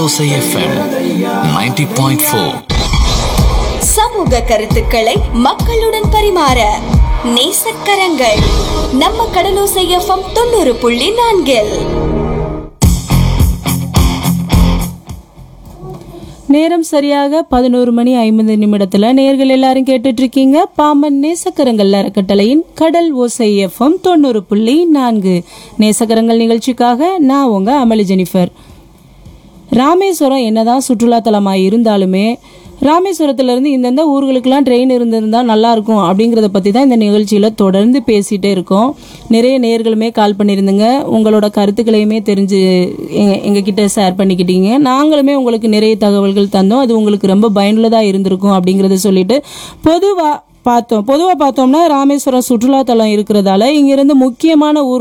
ஓசை எஃப்எம் 90.4 சமூக கருத்துக்களை மக்களுடன் பரிமாற நேசக்கரங்கள் நம்ம கடலோசை எஃப்எம் தொண்ணூறு புள்ளி நான்கில் நேரம் சரியாக பதினோரு மணி ஐம்பது நிமிடத்துல நேர்கள் எல்லாரும் கேட்டுட்டு இருக்கீங்க பாம்பன் நேசக்கரங்கள் அறக்கட்டளையின் கடல் ஓசை எஃப்எம் தொண்ணூறு புள்ளி நான்கு நேசக்கரங்கள் நிகழ்ச்சிக்காக நான் உங்க அமளி ஜெனிஃபர் ராமேஸ்வரம் என்னதான் சுற்றுலா தலமா இருந்தாலுமே ராமேஸ்வரத்துல இருந்து இந்தந்த ஊர்களுக்கெல்லாம் ட்ரெயின் இருந்திருந்தா நல்லா இருக்கும் அப்படிங்கறத பத்தி தான் இந்த நிகழ்ச்சியில தொடர்ந்து பேசிட்டே இருக்கோம் நிறைய நேர்களுமே கால் பண்ணியிருந்தீங்க உங்களோட கருத்துக்களையுமே தெரிஞ்சு எங்க- எங்ககிட்ட ஷேர் பண்ணிக்கிட்டீங்க நாங்களுமே உங்களுக்கு நிறைய தகவல்கள் தந்தோம் அது உங்களுக்கு ரொம்ப பயனுள்ளதா இருந்திருக்கும் அப்படிங்கறத சொல்லிட்டு பொதுவா பார்த்தோம் பொதுவா பார்த்தோம்னா ராமேஸ்வரம் சுற்றுலா தலம் இருக்கிறதால இங்கிருந்து முக்கியமான ஊர்